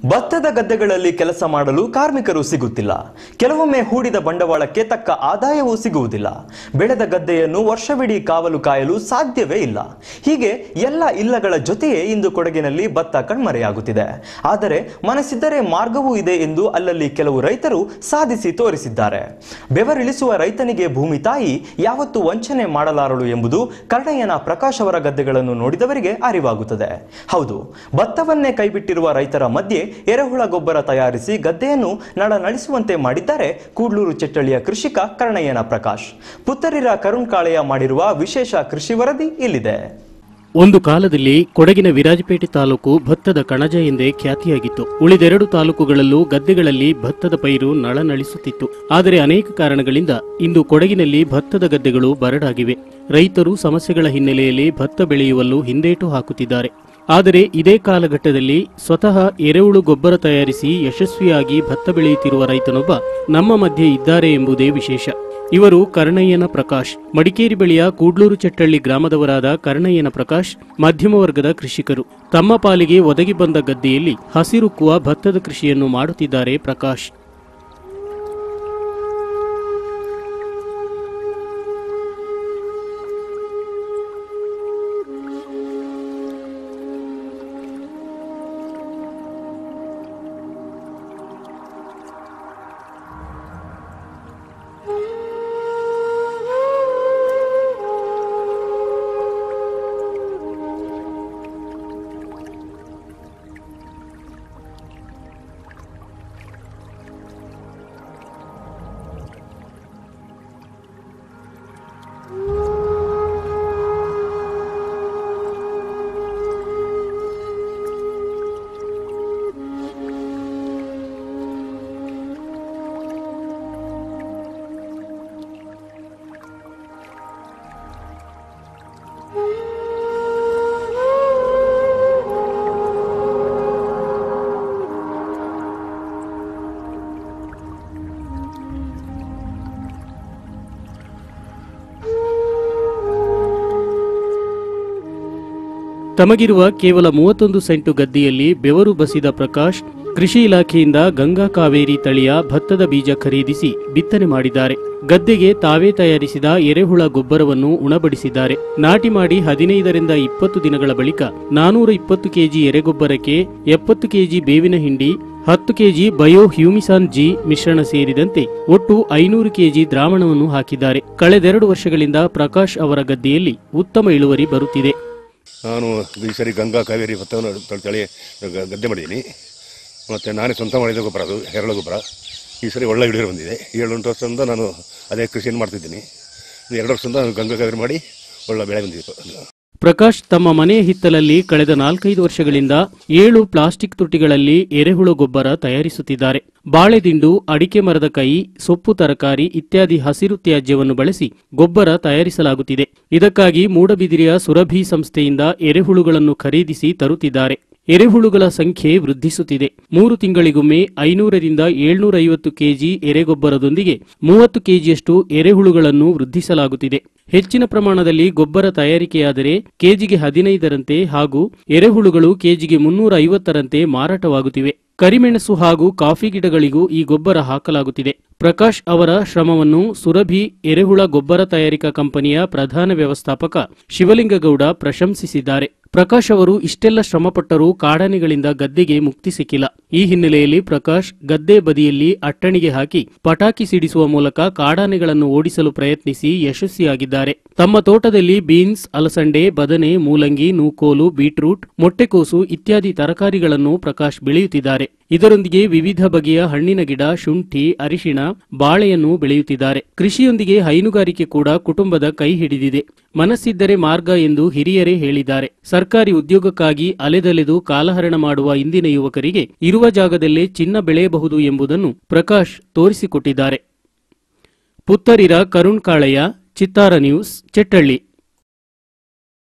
ಭತ್ತದ ಗದ್ದೆಗಳಲ್ಲಿ ಕೆಲಸ ಮಾಡಲು ಕಾರ್ಮಿಕರು ಸಿಗುತ್ತಿಲ್ಲ ಕೆಲವೊಮ್ಮೆ ಹೂಡಿದ ಬಂಡವಾಳಕ್ಕೆ ತಕ್ಕ ಆದಾಯವೂ ಸಿಗುವುದಿಲ್ಲ ಬೆಳೆದ ಗದ್ದೆಯನ್ನು ವರ್ಷವಿಡೀ ಕಾವಲು ಕಾಯಲು ಸಾಧ್ಯವೇ ಇಲ್ಲ ಹೀಗೆ ಎಲ್ಲ ಇಲ್ಲಗಳ ಜೊತೆಯೇ ಇಂದು ಕೊಡಗಿನಲ್ಲಿ ಭತ್ತ ಕಣ್ಮರೆಯಾಗುತ್ತಿದೆ ಆದರೆ ಮನಸ್ಸಿದ್ದರೆ ಮಾರ್ಗವೂ ಇದೆ ಎಂದು ಅಲ್ಲಲ್ಲಿ ಕೆಲವು ರೈತರು ಸಾಧಿಸಿ ತೋರಿಸಿದ್ದಾರೆ ಬೆವರಿಳಿಸುವ ರೈತನಿಗೆ ಭೂಮಿ ತಾಯಿ ಯಾವತ್ತೂ ವಂಚನೆ ಮಾಡಲಾರಳು ಎಂಬುದು ಕರ್ಣಯ್ಯನ ಪ್ರಕಾಶ್ ಅವರ ಗದ್ದೆಗಳನ್ನು ನೋಡಿದವರಿಗೆ ಅರಿವಾಗುತ್ತದೆ ಹೌದು ಭತ್ತವನ್ನೇ ಕೈಬಿಟ್ಟಿರುವ ರೈತರ ಮಧ್ಯೆ ಎರೆಹುಳ ಗೊಬ್ಬರ ತಯಾರಿಸಿ ಗದ್ದೆಯನ್ನು ನಳನಳಿಸುವಂತೆ ಮಾಡಿದ್ದಾರೆ ಕೂಡ್ಲೂರು ಚೆಟ್ಟಳ್ಳಿಯ ಕೃಷಿಕ ಕರ್ಣಯ್ಯನ ಪ್ರಕಾಶ್ ಪುತ್ತರಿರ ಕರುಣ್ ಕಾಳೆಯ ಮಾಡಿರುವ ವಿಶೇಷ ಕೃಷಿ ವರದಿ ಇಲ್ಲಿದೆ ಒಂದು ಕಾಲದಲ್ಲಿ ಕೊಡಗಿನ ವಿರಾಜಪೇಟೆ ತಾಲೂಕು ಭತ್ತದ ಕಣಜ ಎಂದೇ ಖ್ಯಾತಿಯಾಗಿತ್ತು ಉಳಿದೆರಡು ತಾಲೂಕುಗಳಲ್ಲೂ ಗದ್ದೆಗಳಲ್ಲಿ ಭತ್ತದ ಪೈರು ನಳನಳಿಸುತ್ತಿತ್ತು ಆದರೆ ಅನೇಕ ಕಾರಣಗಳಿಂದ ಇಂದು ಕೊಡಗಿನಲ್ಲಿ ಭತ್ತದ ಗದ್ದೆಗಳು ಬರಡಾಗಿವೆ ರೈತರು ಸಮಸ್ಯೆಗಳ ಹಿನ್ನೆಲೆಯಲ್ಲಿ ಭತ್ತ ಬೆಳೆಯುವಲ್ಲೂ ಹಿಂದೇಟು ಹಾಕುತ್ತಿದ್ದಾರೆ ಆದರೆ ಇದೇ ಕಾಲಘಟ್ಟದಲ್ಲಿ ಸ್ವತಃ ಎರೆಹುಳು ಗೊಬ್ಬರ ತಯಾರಿಸಿ ಯಶಸ್ವಿಯಾಗಿ ಭತ್ತ ಬೆಳೆಯುತ್ತಿರುವ ರೈತನೊಬ್ಬ ನಮ್ಮ ಮಧ್ಯೆ ಇದ್ದಾರೆ ಎಂಬುದೇ ವಿಶೇಷ ಇವರು ಕರ್ಣಯ್ಯನ ಪ್ರಕಾಶ್ ಮಡಿಕೇರಿ ಬಳಿಯ ಕೂಡ್ಲೂರು ಚಟ್ಟಳ್ಳಿ ಗ್ರಾಮದವರಾದ ಕರ್ಣಯ್ಯನ ಪ್ರಕಾಶ್ ಮಧ್ಯಮ ವರ್ಗದ ಕೃಷಿಕರು ತಮ್ಮ ಪಾಲಿಗೆ ಒದಗಿ ಬಂದ ಗದ್ದೆಯಲ್ಲಿ ಹಸಿರುಕ್ಕುವ ಭತ್ತದ ಕೃಷಿಯನ್ನು ಮಾಡುತ್ತಿದ್ದಾರೆ ಪ್ರಕಾಶ್ ತಮಗಿರುವ ಕೇವಲ ಮೂವತ್ತೊಂದು ಸೆಂಟು ಗದ್ದೆಯಲ್ಲಿ ಬೆವರು ಬಸಿದ ಪ್ರಕಾಶ್ ಕೃಷಿ ಇಲಾಖೆಯಿಂದ ಗಂಗಾ ಕಾವೇರಿ ತಳಿಯ ಭತ್ತದ ಬೀಜ ಖರೀದಿಸಿ ಬಿತ್ತನೆ ಮಾಡಿದ್ದಾರೆ ಗದ್ದೆಗೆ ತಾವೇ ತಯಾರಿಸಿದ ಎರೆಹುಳ ಗೊಬ್ಬರವನ್ನು ಉಣಬಡಿಸಿದ್ದಾರೆ ನಾಟಿ ಮಾಡಿ ಹದಿನೈದರಿಂದ ಇಪ್ಪತ್ತು ದಿನಗಳ ಬಳಿಕ ನಾನೂರ ಇಪ್ಪತ್ತು ಕೆಜಿ ಎರೆಗೊಬ್ಬರಕ್ಕೆ ಎಪ್ಪತ್ತು ಕೆಜಿ ಬೇವಿನ ಹಿಂಡಿ ಹತ್ತು ಕೆಜಿ ಬಯೋ ಹ್ಯೂಮಿಸಾನ್ ಜಿ ಮಿಶ್ರಣ ಸೇರಿದಂತೆ ಒಟ್ಟು ಐನೂರು ಕೆಜಿ ದ್ರಾವಣವನ್ನು ಹಾಕಿದ್ದಾರೆ ಕಳೆದೆರಡು ವರ್ಷಗಳಿಂದ ಪ್ರಕಾಶ್ ಅವರ ಗದ್ದೆಯಲ್ಲಿ ಉತ್ತಮ ಇಳುವರಿ ಬರುತ್ತಿದೆ ನಾನು ಈ ಸರಿ ಗಂಗಾ ಕಾವೇರಿ ಭತ್ತವನ್ನು ತಳಿ ತಳಿ ಗ- ಗದ್ದೆ ಮಾಡಿದ್ದೀನಿ ಮತ್ತು ನಾನೇ ಸ್ವಂತ ಮಾಡಿದ ಗೊಬ್ಬರ ಅದು ಹೆರಳ ಗೊಬ್ಬರ ಈ ಸರಿ ಒಳ್ಳೆ ಇಳುವರಿ ಬಂದಿದೆ ಏಳೆಂಟು ವರ್ಷದಿಂದ ನಾನು ಅದೇ ಕೃಷಿಯನ್ನು ಮಾಡ್ತಿದ್ದೀನಿ ಇದು ಎರಡು ವರ್ಷದಿಂದ ನಾನು ಗಂಗಾ ಕಾವೇರಿ ಮಾಡಿ ಒಳ್ಳೆ ಬೆಳೆ ಬಂದಿದೆ ಪ್ರಕಾಶ್ ತಮ್ಮ ಮನೆಯ ಹಿತ್ತಲಲ್ಲಿ ಕಳೆದ ನಾಲ್ಕೈದು ವರ್ಷಗಳಿಂದ ಏಳು ಪ್ಲಾಸ್ಟಿಕ್ ತೊಟ್ಟಿಗಳಲ್ಲಿ ಎರೆಹುಳು ಗೊಬ್ಬರ ತಯಾರಿಸುತ್ತಿದ್ದಾರೆ ಬಾಳೆದಿಂಡು ಅಡಿಕೆ ಮರದ ಕೈ ಸೊಪ್ಪು ತರಕಾರಿ ಇತ್ಯಾದಿ ಹಸಿರು ತ್ಯಾಜ್ಯವನ್ನು ಬಳಸಿ ಗೊಬ್ಬರ ತಯಾರಿಸಲಾಗುತ್ತಿದೆ ಇದಕ್ಕಾಗಿ ಮೂಡಬಿದಿರೆಯ ಸುರಭಿ ಸಂಸ್ಥೆಯಿಂದ ಎರೆಹುಳುಗಳನ್ನು ಖರೀದಿಸಿ ತರುತ್ತಿದ್ದಾರೆ ಎರೆಹುಳುಗಳ ಸಂಖ್ಯೆ ವೃದ್ಧಿಸುತ್ತಿದೆ ಮೂರು ತಿಂಗಳಿಗೊಮ್ಮೆ ಐನೂರರಿಂದ ಏಳ್ನೂರ ಐವತ್ತು ಕೆಜಿ ಎರೆಗೊಬ್ಬರದೊಂದಿಗೆ ಮೂವತ್ತು ಕೆಜಿಯಷ್ಟು ಎರೆಹುಳುಗಳನ್ನು ವೃದ್ಧಿಸಲಾಗುತ್ತಿದೆ ಹೆಚ್ಚಿನ ಪ್ರಮಾಣದಲ್ಲಿ ಗೊಬ್ಬರ ತಯಾರಿಕೆಯಾದರೆ ಕೆಜಿಗೆ ಹದಿನೈದರಂತೆ ಹಾಗೂ ಎರೆಹುಳುಗಳು ಕೆಜಿಗೆ ಮುನ್ನೂರ ಐವತ್ತರಂತೆ ಮಾರಾಟವಾಗುತ್ತಿವೆ ಕರಿಮೆಣಸು ಹಾಗೂ ಕಾಫಿ ಗಿಡಗಳಿಗೂ ಈ ಗೊಬ್ಬರ ಹಾಕಲಾಗುತ್ತಿದೆ ಪ್ರಕಾಶ್ ಅವರ ಶ್ರಮವನ್ನು ಸುರಭಿ ಎರೆಹುಳ ಗೊಬ್ಬರ ತಯಾರಿಕಾ ಕಂಪನಿಯ ಪ್ರಧಾನ ವ್ಯವಸ್ಥಾಪಕ ಶಿವಲಿಂಗಗೌಡ ಪ್ರಶಂಸಿಸಿದ್ದಾರೆ ಪ್ರಕಾಶ್ ಅವರು ಇಷ್ಟೆಲ್ಲ ಶ್ರಮಪಟ್ಟರೂ ಕಾಡಾನೆಗಳಿಂದ ಗದ್ದೆಗೆ ಮುಕ್ತಿ ಸಿಕ್ಕಿಲ್ಲ ಈ ಹಿನ್ನೆಲೆಯಲ್ಲಿ ಪ್ರಕಾಶ್ ಗದ್ದೆ ಬದಿಯಲ್ಲಿ ಅಟ್ಟಣಿಗೆ ಹಾಕಿ ಪಟಾಕಿ ಸಿಡಿಸುವ ಮೂಲಕ ಕಾಡಾನೆಗಳನ್ನು ಓಡಿಸಲು ಪ್ರಯತ್ನಿಸಿ ಯಶಸ್ವಿಯಾಗಿದ್ದಾರೆ ತಮ್ಮ ತೋಟದಲ್ಲಿ ಬೀನ್ಸ್ ಅಲಸಂಡೆ ಬದನೆ ಮೂಲಂಗಿ ನೂಕೋಲು ಬೀಟ್ರೂಟ್ ಮೊಟ್ಟೆಕೋಸು ಇತ್ಯಾದಿ ತರಕಾರಿಗಳನ್ನು ಪ್ರಕಾಶ್ ಬೆಳೆಯುತ್ತಿದ್ದಾರೆ ಇದರೊಂದಿಗೆ ವಿವಿಧ ಬಗೆಯ ಹಣ್ಣಿನ ಗಿಡ ಶುಂಠಿ ಅರಿಶಿಣ ಬಾಳೆಯನ್ನು ಬೆಳೆಯುತ್ತಿದ್ದಾರೆ ಕೃಷಿಯೊಂದಿಗೆ ಹೈನುಗಾರಿಕೆ ಕೂಡ ಕುಟುಂಬದ ಕೈ ಹಿಡಿದಿದೆ ಮನಸ್ಸಿದ್ದರೆ ಮಾರ್ಗ ಎಂದು ಹಿರಿಯರೇ ಹೇಳಿದ್ದಾರೆ ಸರ್ಕಾರಿ ಉದ್ಯೋಗಕ್ಕಾಗಿ ಅಲೆದಲೆದು ಕಾಲಹರಣ ಮಾಡುವ ಇಂದಿನ ಯುವಕರಿಗೆ ಇರುವ ಜಾಗದಲ್ಲೇ ಚಿನ್ನ ಬೆಳೆಯಬಹುದು ಎಂಬುದನ್ನು ಪ್ರಕಾಶ್ ತೋರಿಸಿಕೊಟ್ಟಿದ್ದಾರೆ ಪುತ್ತರಿರ ಕರುಣ್ ಕಾಳೆಯ ಚಿತ್ತಾರ ನ್ಯೂಸ್ ಚೆಟ್ಟಳ್ಳಿ